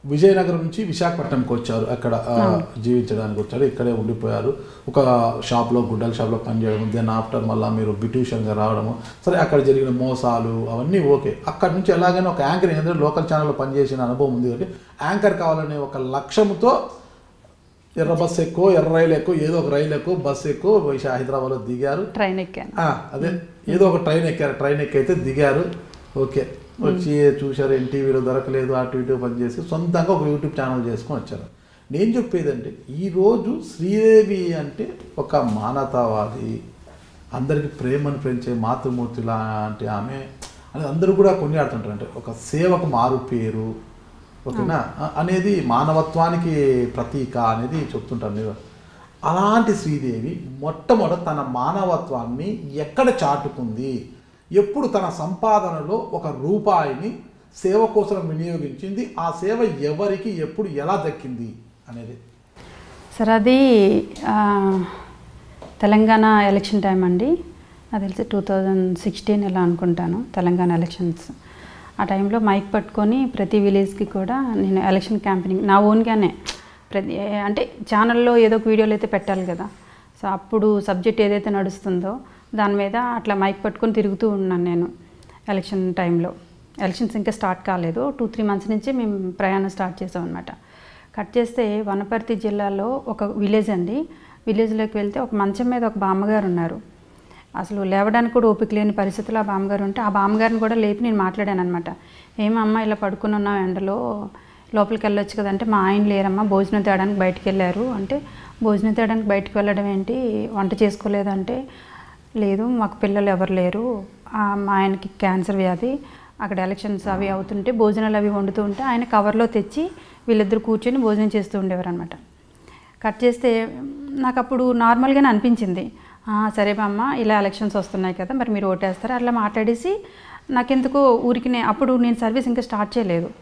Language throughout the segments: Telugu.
విజయనగరం నుంచి విశాఖపట్నంకి వచ్చారు అక్కడ ఆ, జీవించడానికి వచ్చారు ఇక్కడే ఉండిపోయారు ఒక షాప్లో గుడ్డల షాప్లో పనిచేయడం దెన్ ఆఫ్టర్ మళ్ళీ మీరు బ్యూటిషియన్గా రావడము సరే అక్కడ జరిగిన మోసాలు అవన్నీ ఓకే అక్కడ నుంచి ఎలాగైనా ఒక యాంకర్ ఏంటంటే లోకల్ ఛానల్లో పనిచేసిన అనుభవం ఉంది కాబట్టి యాంకర్ కావాలనే ఒక లక్ష్యంతో ఎర్ర బస్సు ఎక్కువ ఎర్ర రైలు ఎక్కువ ఏదో ఒక రైలు ఎక్కువ బస్సు ఎక్కువ విశా- హైదరాబాద్లో దిగారు ట్రైన్ ఎక్కాను ఆ, అదే ఏదో ఒక ట్రైన్ ఎక్కారు ట్రైన్ ఎక్కైతే దిగారు ఓకే వచ్చి చూశారు ఎన్టీవీలో దొరకలేదు అటు ఇటు పనిచేసి సొంతంగా ఒక యూట్యూబ్ ఛానల్ చేసుకొని వచ్చారు నేను చెప్పేదంటే ఈరోజు శ్రీదేవి అంటే ఒక మానవతావాది అందరికి ప్రేమను పెంచే మాతృమూర్తి లాంటి ఆమె అని అందరూ కూడా కొనియాడుతుంటారు అంటే ఒక సేవకు మారు పేరు ఓకేనా అ- అనేది మానవత్వానికి ప్రతీక అనేది చెప్తుంటారు మీరు అలాంటి శ్రీదేవి మొట్టమొదట తన మానవత్వాన్ని ఎక్కడ చాటుకుంది ఎప్పుడు తన సంపాదనలో ఒక రూపాయిని సేవ కోసం వినియోగించింది ఆ సేవ ఎవరికి ఎప్పుడు ఎలా దక్కింది అనేది సార్ అది ఆ, తెలంగాణ ఎలక్షన్ టైం అండి నాకు తెలిసి టూ థౌజండ్ సిక్స్టీన్ ఇలా అనుకుంటాను తెలంగాణ ఎలక్షన్స్ ఆ టైంలో మైక్ పట్టుకొని ప్రతి విలేజ్కి కూడా నేను ఎలక్షన్ క్యాంపెయినింగ్ నా ఓన్గానే ప్రతి అంటే ఛానల్లో ఏదో ఒక వీడియోలు అయితే పెట్టాలి కదా సో అప్పుడు సబ్జెక్ట్ ఏదైతే నడుస్తుందో దాని మీద అట్లా మైక్ పట్టుకొని తిరుగుతూ ఉన్నాను నేను ఎలక్షన్ టైంలో ఎలక్షన్స్ ఇంకా స్టార్ట్ కాలేదు టూ త్రీ మంత్స్ నుంచి మేము ప్రయాణం స్టార్ట్ చేసాం అనమాట కట్ చేస్తే వనపర్తి జిల్లాలో ఒక విలేజ్ అండి విలేజ్లోకి వెళ్తే ఒక మంచం మీద ఒక బామ్మగారు ఉన్నారు అసలు లేవడానికి కూడా ఓపిక లేని పరిస్థితిలో ఆ బామ్మగారు ఉంటే ఆ బామ్మగారిని కూడా లేపి నేను మాట్లాడాను అనమాట ఏమమ్మా ఇలా పడుకుని ఉన్నావు ఎండలో లోపలికి వెళ్ళొచ్చు కదంటే మా ఆయన లేరమ్మా భోజనం తేయడానికి బయటికి వెళ్ళారు అంటే భోజనం తేయడానికి బయటికి వెళ్ళడం ఏంటి వంట చేసుకోలేదంటే లేదు మాకు పిల్లలు ఎవరు లేరు ఆ, మా ఆయనకి క్యాన్సర్ వ్యాధి అక్కడ ఎలక్షన్స్ అవి అవుతుంటే భోజనాలు అవి వండుతూ ఉంటే ఆయన కవర్లో తెచ్చి వీళ్ళిద్దరు కూర్చొని భోజనం చేస్తూ ఉండేవారు అనమాట కట్ చేస్తే నాకు అప్పుడు నార్మల్గానే అనిపించింది "ఆ, సరే బామ్మ ఇలా ఎలక్షన్స్ వస్తున్నాయి కదా మరి మీరు ఓటేస్తారు అట్లా మాట్లాడేసి నాకెందుకో ఊరికి అప్పుడు నేను సర్వీస్ ఇంకా స్టార్ట్ చేయలేదు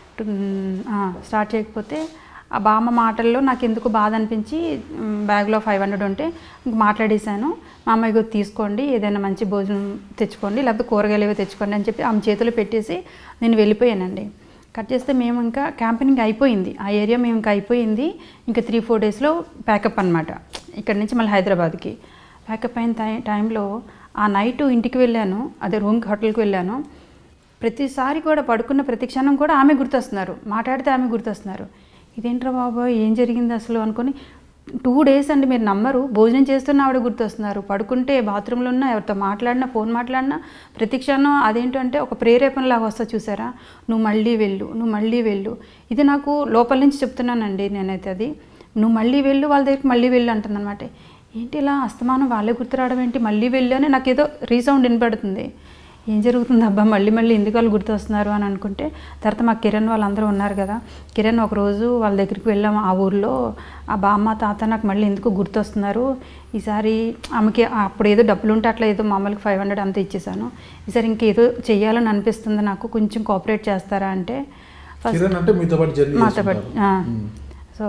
మ్, ఆ, స్టార్ట్ చేయకపోతే ఆ బామ్మ మాటల్లో నాకు ఎందుకు బాధ అనిపించి మ్, బ్యాగ్లో ఫైవ్ హండ్రెడ్ ఉంటే ఇంక మాట్లాడేశాను మా అమ్మాయి ఇగో తీసుకోండి ఏదైనా మంచి భోజనం తెచ్చుకోండి లేకపోతే కూరగాయలు ఏవో తెచ్చుకోండి అని చెప్పి ఆమె చేతిలో పెట్టేసి నేను వెళ్ళిపోయానండి కట్ చేస్తే మేము ఇంకా క్యాంపెయినింగ్ అయిపోయింది ఆ ఏరియా మేము ఇంకా అయిపోయింది ఇంకా త్రీ ఫోర్ డేస్లో ప్యాకప్ అనమాట ఇక్కడ నుంచి మళ్ళీ హైదరాబాద్కి ప్యాకప్ అయిన టై టైంలో ఆ నైట్ ఇంటికి వెళ్ళాను అదే రూమ్కి హోటల్కి వెళ్ళాను ప్రతిసారి కూడా పడుకున్న ప్రతి క్షణం కూడా ఆమె గుర్తొస్తున్నారు మాట్లాడితే ఆమె గుర్తొస్తున్నారు ఇదేంట్రా బాబు ఏం జరిగింది అసలు అనుకొని టూ డేస్ అండి మీరు నమ్మరు భోజనం చేస్తున్న ఆవిడ గుర్తొస్తున్నారు పడుకుంటే బాత్రూంలో ఉన్నా ఎవరితో మాట్లాడినా ఫోన్ మాట్లాడినా ప్రతి క్షణం అదేంటంటే ఒక ప్రేరేపణలాగా వస్తా చూసారా నువ్వు మళ్ళీ వెళ్ళు నువ్వు మళ్ళీ వెళ్ళు ఇది నాకు లోపల నుంచి చెప్తున్నానండి నేనైతే అది నువ్వు మళ్ళీ వెళ్ళు వాళ్ళ దగ్గరికి మళ్ళీ వెళ్ళు అంటుందన్నమాట ఏంటి ఇలా అస్తమానం వాళ్ళే గుర్తురావడం ఏంటి మళ్ళీ వెళ్ళు అని నాకు ఏదో రీసౌండ్ వినపడుతుంది ఏం జరుగుతుంది అబ్బా మళ్ళీ మళ్ళీ ఎందుకు వాళ్ళు గుర్తొస్తున్నారు అని అనుకుంటే తర్వాత మా కిరణ్ వాళ్ళందరూ ఉన్నారు కదా కిరణ్ ఒకరోజు వాళ్ళ దగ్గరికి వెళ్ళాము ఆ ఊర్లో ఆ బామ్మ తాత నాకు మళ్ళీ ఎందుకు గుర్తొస్తున్నారు ఈసారి ఆమెకి అప్పుడు ఏదో డబ్బులు ఉంటే అట్లా ఏదో మామూలుగా ఫైవ్ హండ్రెడ్ అంతా ఇచ్చేసాను ఈసారి ఇంకేదో చెయ్యాలని అనిపిస్తుంది నాకు కొంచెం కోఆపరేట్ చేస్తారా అంటే ఫస్ట్ కిరణ్ అంటే మీతో పాటు జర్నీ మాతో పాటు ఆ. సో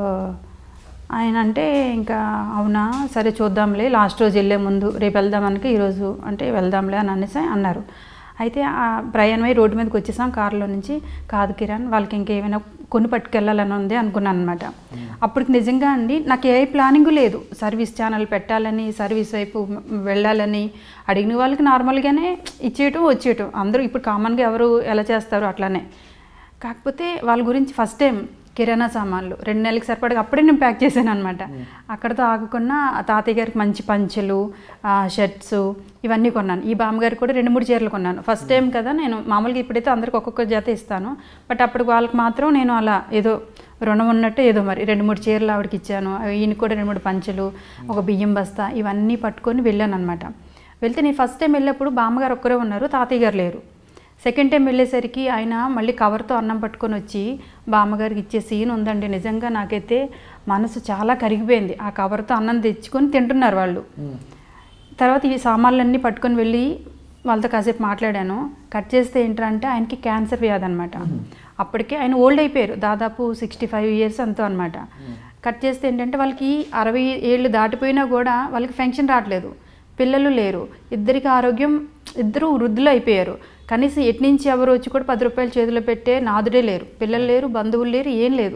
ఆయన అంటే ఇంకా అవునా సరే చూద్దాంలే లాస్ట్ రోజు వెళ్ళే ముందు రేపు వెళ్దామనికి ఈరోజు అంటే వెళ్దాంలే అని అనేసి అన్నారు అయితే ఆ ప్రయాణమై రోడ్డు మీదకి వచ్చేసాం కారులో నుంచి కాదు కిరణ్ వాళ్ళకి ఇంకేమైనా కొని పట్టుకెళ్ళాలని ఉంది అనుకున్నాను అనమాట అప్పటికి నిజంగా అండి నాకు ఏ ప్లానింగ్ లేదు సర్వీస్ ఛానల్ పెట్టాలని సర్వీస్ వైపు వెళ్ళాలని అడిగిన వాళ్ళకి నార్మల్గానే ఇచ్చేయటం వచ్చేయటం అందరూ ఇప్పుడు కామన్గా ఎవరు ఎలా చేస్తారు అట్లానే కాకపోతే వాళ్ళ గురించి ఫస్ట్ టైం కిరాణా సామాన్లు రెండు నెలలకు సరిపడగా అప్పుడే నేను ప్యాక్ చేశాను అనమాట అక్కడతో ఆగకుండా ఆ తాతయ్య గారికి మంచి పంచెలు షర్ట్స్ ఇవన్నీ కొన్నాను ఈ బామ్మగారికి కూడా రెండు మూడు చీరలు కొన్నాను ఫస్ట్ టైం కదా నేను మామూలుగా ఇప్పుడైతే అందరికి ఒక్కొక్క జత ఇస్తాను బట్ అప్పుడు వాళ్ళకి మాత్రం నేను అలా ఏదో రుణం ఉన్నట్టు ఏదో మరి రెండు మూడు చీరలు ఆవిడకి ఇచ్చాను ఈయనకి కూడా రెండు మూడు పంచెలు ఒక బియ్యం బస్తా ఇవన్నీ పట్టుకొని వెళ్ళాను అనమాట వెళ్తే నేను ఫస్ట్ టైం వెళ్ళినప్పుడు బామ్మగారు ఒక్కరే ఉన్నారు తాతయ్య గారు లేరు సెకండ్ టైం వెళ్ళేసరికి ఆయన మళ్ళీ కవర్తో అన్నం పట్టుకొని వచ్చి బామ్మగారికి ఇచ్చే సీన్ ఉందండి నిజంగా నాకైతే మనసు చాలా కరిగిపోయింది ఆ కవర్తో అన్నం తెచ్చుకొని తింటున్నారు వాళ్ళు తర్వాత ఈ సామాన్లన్నీ పట్టుకొని వెళ్ళి వాళ్ళతో కాసేపు మాట్లాడాను కట్ చేస్తే ఏంటంటే ఆయనకి క్యాన్సర్ వ్యాధి అనమాట అప్పటికే ఆయన ఓల్డ్ అయిపోయారు దాదాపు సిక్స్టీ ఫైవ్ ఇయర్స్ అంతా అనమాట కట్ చేస్తే ఏంటంటే వాళ్ళకి అరవై ఏళ్ళు దాటిపోయినా కూడా వాళ్ళకి ఫెన్షన్ రావట్లేదు పిల్లలు లేరు ఇద్దరికి ఆరోగ్యం ఇద్దరు వృద్ధులు అయిపోయారు కనీసం ఎటు నుంచి ఎవరు వచ్చి కూడా పది రూపాయలు చేతిలో పెట్టే నాదుడే లేరు పిల్లలు లేరు బంధువులు లేరు ఏం లేదు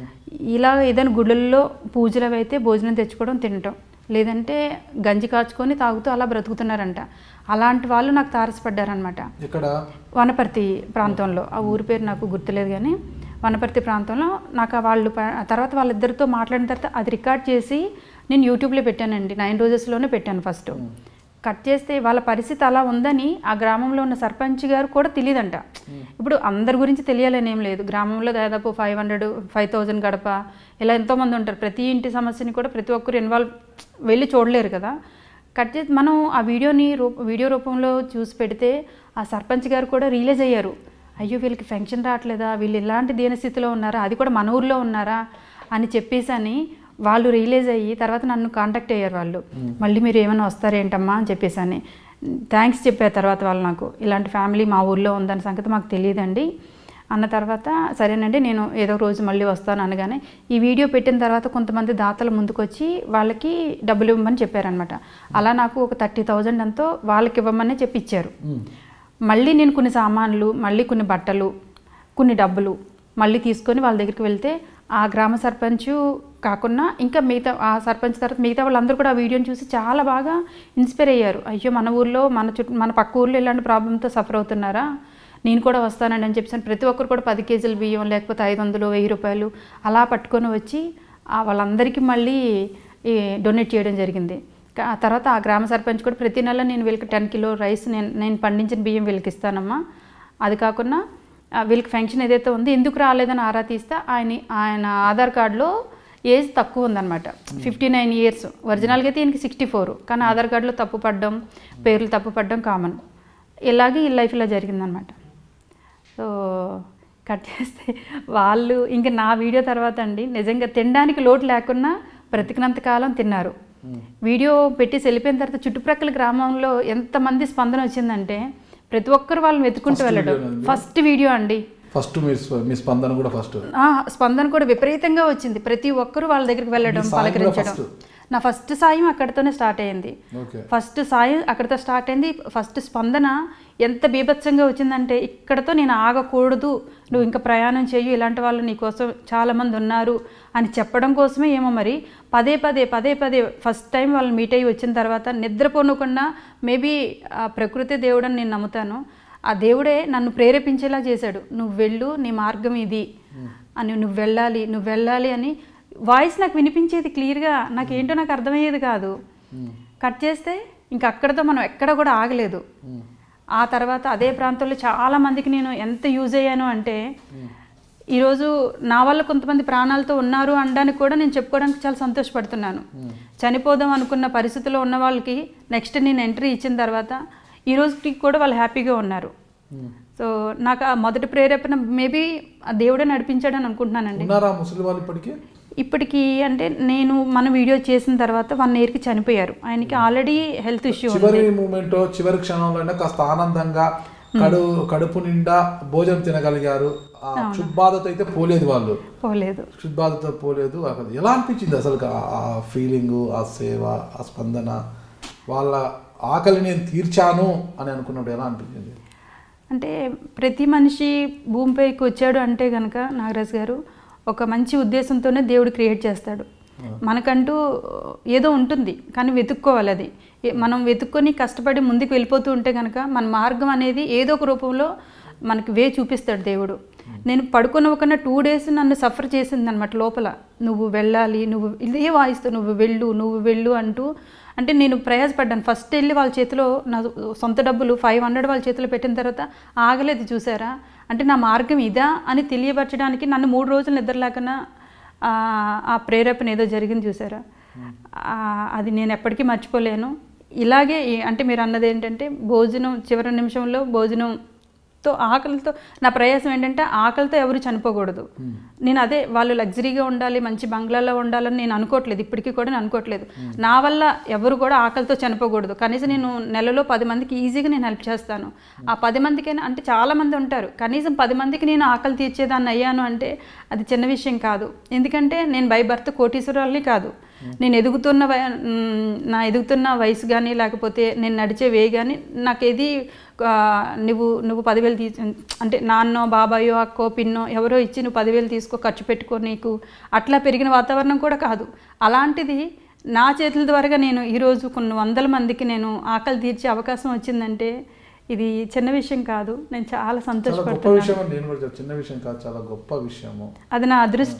ఇలా ఏదైనా గుళ్ళల్లో పూజలు అవి అయితే భోజనం తెచ్చుకోవడం తినటం లేదంటే గంజి కాచుకొని తాగుతూ అలా బ్రతుకుతున్నారంట అలాంటి వాళ్ళు నాకు తారసపడ్డారనమాట ఇక్కడ వనపర్తి ప్రాంతంలో ఆ ఊరి పేరు నాకు గుర్తులేదు కానీ వనపర్తి ప్రాంతంలో నాకు ఆ వాళ్ళు ప- ఆ తర్వాత వాళ్ళిద్దరితో మాట్లాడిన తర్వాత అది రికార్డ్ చేసి నేను యూట్యూబ్లో పెట్టానండి నైన్ రోజెస్లోనే పెట్టాను ఫస్ట్ కట్ చేస్తే వాళ్ళ పరిస్థితి అలా ఉందని ఆ గ్రామంలో ఉన్న సర్పంచ్ గారు కూడా తెలియదంట ఇప్పుడు అందరి గురించి తెలియాలని ఏం లేదు గ్రామంలో దాదాపు ఫైవ్ హండ్రెడ్ ఫైవ్ థౌజండ్ గడప ఇలా ఎంతోమంది ఉంటారు ప్రతి ఇంటి సమస్యని కూడా ప్రతి ఒక్కరు ఇన్వాల్వ్ వెళ్ళి చూడలేరు కదా కట్ చేసి మనం ఆ వీడియోని రూప వీడియో రూపంలో చూసి పెడితే ఆ సర్పంచ్ గారు కూడా రియలైజ్ అయ్యారు అయ్యో వీళ్ళకి ఫంక్షన్ రావట్లేదా వీళ్ళు ఇలాంటి దీనస్థితిలో ఉన్నారా అది కూడా మన ఊర్లో ఉన్నారా అని చెప్పేసి అని వాళ్ళు రియలైజ్ అయ్యి తర్వాత నన్ను కాంటాక్ట్ అయ్యారు వాళ్ళు మళ్ళీ మీరు ఏమైనా వస్తారేంటమ్మా అని చెప్పేసి అని థ్యాంక్స్ చెప్పారు తర్వాత వాళ్ళు నాకు ఇలాంటి ఫ్యామిలీ మా ఊర్లో ఉందన్న సంగతి మాకు తెలియదండి అన్న తర్వాత సరేనండి నేను ఏదో ఒక రోజు మళ్ళీ వస్తాను అనగానే ఈ వీడియో పెట్టిన తర్వాత కొంతమంది దాతలు ముందుకొచ్చి వాళ్ళకి డబ్బులు ఇవ్వమని చెప్పారనమాట అలా నాకు ఒక థర్టీ థౌజండ్ ఎంతో వాళ్ళకి ఇవ్వమని చెప్పి ఇచ్చారు మళ్ళీ నేను కొన్ని సామాన్లు మళ్ళీ కొన్ని బట్టలు కొన్ని డబ్బులు మళ్ళీ తీసుకొని వాళ్ళ దగ్గరికి వెళ్తే ఆ గ్రామ సర్పంచ్ కాకుండా ఇంకా మిగతా ఆ సర్పంచ్ తర్వాత మిగతా వాళ్ళందరూ కూడా ఆ వీడియోని చూసి చాలా బాగా ఇన్స్పైర్ అయ్యారు అయ్యో మన ఊర్లో మన చుట్టూ మన పక్క ఊర్లో ఇలాంటి ప్రాబ్లంతో సఫర్ అవుతున్నారా నేను కూడా వస్తానండి అని చెప్పేసి ప్రతి ఒక్కరు కూడా పది కేజీల బియ్యం లేకపోతే ఐదు వందలు వెయ్యి రూపాయలు అలా పట్టుకొని వచ్చి ఆ వాళ్ళందరికీ మళ్ళీ ఈ డొనేట్ చేయడం జరిగింది కా- ఆ తర్వాత ఆ గ్రామ సర్పంచ్ కూడా ప్రతి నెల నేను వీళ్ళకి టెన్ కిలో రైస్ నేను నేను పండించిన బియ్యం వీళ్ళకి ఇస్తానమ్మా అది కాకుండా ఆ, వీళ్ళకి ఫంక్షన్ ఏదైతే ఉందో ఎందుకు రాలేదని ఆరా తీస్తే ఆయన ఆయన ఆధార్ కార్డులో ఏజ్ తక్కువ ఉందన్నమాట ఫిఫ్టీ నైన్ ఇయర్స్ ఒరిజినల్గా అయితే ఈయనకి సిక్స్టీ ఫోర్ కానీ ఆధార్ కార్డులో తప్పు పడడం పేర్లు తప్పు పడడం కామన్ ఇలాగే ఈ లైఫ్ ఇలా జరిగిందనమాట సో కట్ చేస్తే వాళ్ళు ఇంకా నా వీడియో తర్వాత అండి నిజంగా తినడానికి లోటు లేకున్నా బ్రతికినంత కాలం తిన్నారు వీడియో పెట్టి వెళ్ళిపోయిన తర్వాత చుట్టుప్రక్కల గ్రామంలో ఎంతమంది స్పందన వచ్చిందంటే ప్రతి ఒక్కరు వాళ్ళని వెతుకుంటూ First వెళ్ళడం video నండి? ఫస్ట్ వీడియో అండి ఫస్ట్ మీ స్ప- మీ స్పందన కూడా ఫస్ట్ ఆ, స్పందన కూడా విపరీతంగా వచ్చింది ప్రతి ఒక్కరు వాళ్ళ దగ్గరికి వెళ్ళడం మీ సాయం కూడా పలకరించడం first. నా ఫస్ట్ సాయం అక్కడితోనే స్టార్ట్ అయ్యింది ఓకే ఫస్ట్ సాయం అక్కడితో స్టార్ట్ అయింది ఫస్ట్ స్పందన ఎంత బీభత్సంగా వచ్చిందంటే ఇక్కడతో నేను ఆగకూడదు నువ్వు ఇంకా ప్రయాణం చేయు ఇలాంటి వాళ్ళు నీకోసం చాలామంది ఉన్నారు అని చెప్పడం కోసమే ఏమో మరి పదే పదే పదే పదే ఫస్ట్ టైం వాళ్ళు మీట్ అయ్యి వచ్చిన తర్వాత నిద్రపోనకుండా మేబీ ఆ ప్రకృతి దేవుడని నేను నమ్ముతాను ఆ దేవుడే నన్ను ప్రేరేపించేలా చేశాడు నువ్వు వెళ్ళు నీ మార్గం ఇది అని నువ్వు వెళ్ళాలి నువ్వు వెళ్ళాలి అని వాయిస్ నాకు వినిపించేది క్లియర్గా నాకేంటో నాకు అర్థమయ్యేది కాదు కట్ చేస్తే ఇంక అక్కడతో మనం ఎక్కడ కూడా ఆగలేదు ఆ తర్వాత అదే ప్రాంతంలో చాలా మందికి నేను ఎంత యూజ్ అయ్యాను అంటే ఈరోజు నా వల్ల కొంతమంది ప్రాణాలతో ఉన్నారు అనడానికి కూడా నేను చెప్పుకోవడానికి చాలా సంతోషపడుతున్నాను చనిపోదాం అనుకున్న పరిస్థితిలో ఉన్న వాళ్ళకి నెక్స్ట్ నేను ఎంట్రీ ఇచ్చిన తర్వాత ఈ రోజుకి కూడా వాళ్ళు హ్యాపీగా ఉన్నారు సో నాకు ఆ మొదటి ప్రేరేపణ మేబీ ఆ దేవుడే నడిపించాడని అనుకుంటున్నానండి ఉన్నారా ముసలి వాళ్ళు ఇప్పటికీ ఇప్పటికి అంటే నేను మన వీడియో చేసిన తర్వాత వన్ ఇయర్కి చనిపోయారు ఆయనకి ఆల్రెడీ హెల్త్ ఇష్యూ ఉంది చివరి మూమెంట్ చివరి క్షణంలో అయినా కాస్త ఆనందంగా కడు కడుపు నిండా భోజనం తినగలిగారు ఆ క్షుద్బాధతో అయితే పోలేదు వాళ్ళు పోలేదు క్షుద్బాధతో పోలేదు అసలు ఎలా అనిపించింది అసలు ఆ ఫీలింగ్ ఆ సేవ ఆ స్పందన వాళ్ళ ఆకలి నేను తీర్చాను అని అనుకున్నప్పుడు ఎలా అనిపించింది అంటే ప్రతి మనిషి భూమిపైకి వచ్చాడు అంటే కనుక నాగరాజ్ గారు ఒక మంచి ఉద్దేశంతోనే దేవుడు క్రియేట్ చేస్తాడు మనకంటూ ఏదో ఉంటుంది కానీ వెతుక్కోవాలి అది ఏ- మనం వెతుక్కొని కష్టపడి ముందుకు వెళ్ళిపోతూ ఉంటే కనుక మన మార్గం అనేది ఏదో ఒక రూపంలో మనకి వే చూపిస్తాడు దేవుడు నేను పడుకున్న ఒక టూ డేస్ నన్ను సఫర్ చేసింది అనమాట లోపల నువ్వు వెళ్ళాలి నువ్వు ఇదే వాయిస్తూ నువ్వు వెళ్ళు నువ్వు వెళ్ళు అంటూ అంటే నేను ప్రయాసపడ్డాను ఫస్ట్ వెళ్ళి వాళ్ళ చేతిలో నా సొంత డబ్బులు ఫైవ్ హండ్రెడ్ వాళ్ళ చేతిలో పెట్టిన తర్వాత ఆగలేదు చూసారా అంటే నా మార్గం ఇదా అని తెలియపరచడానికి నన్ను మూడు రోజులు నిద్ర లేకుండా ఆ, ఆ ప్రేరేపణ ఏదో జరిగింది చూసారా ఆ, అది నేను ఎప్పటికీ మర్చిపోలేను ఇలాగే ఈ- అంటే మీరు అన్నది ఏంటంటే భోజనం చివరి నిమిషంలో భోజనంతో ఆకలితో నా ప్రయాసం ఏంటంటే ఆకలితో ఎవరు చనిపోకూడదు నేను అదే వాళ్ళు లగ్జరీగా ఉండాలి మంచి బంగ్లాలో ఉండాలని నేను అనుకోవట్లేదు ఇప్పటికీ కూడా నేను అనుకోవట్లేదు నా వల్ల ఎవరు కూడా ఆకలితో చనిపోకూడదు కనీసం నేను నెలలో పది మందికి ఈజీగా నేను హెల్ప్ చేస్తాను ఆ పది మందికైనా అంటే చాలా మంది ఉంటారు కనీసం పది మందికి నేను ఆకలి తీర్చేదాన్ని అయ్యాను అంటే అది చిన్న విషయం కాదు ఎందుకంటే నేను బై బర్త్ కోటీశ్వరాల్ని కాదు నేను ఎదుగుతున్న వయ మ్, నా ఎదుగుతున్న వయసు కానీ లేకపోతే నేను నడిచే వే కానీ నాకు ఏది ఆ, నువ్వు నువ్వు పదివేలు తీ అంటే నాన్నో బాబాయో అక్కో పిన్నో ఎవరో ఇచ్చి నువ్వు పదివేలు తీసుకో ఖర్చు పెట్టుకో నీకు అట్లా పెరిగిన వాతావరణం కూడా కాదు అలాంటిది నా చేతుల ద్వారా నేను ఈరోజు కొన్ని వందల మందికి నేను ఆకలి తీర్చే అవకాశం వచ్చిందంటే ఇది చిన్న విషయం కాదు నేను చాలా చాలా గొప్ప సంతోషపడుతున్నాను విషయం అని నేను కూడా చెప్తాను. చిన్న విషయం కాదు చాలా గొప్ప విషయము అది నా అదృష్టం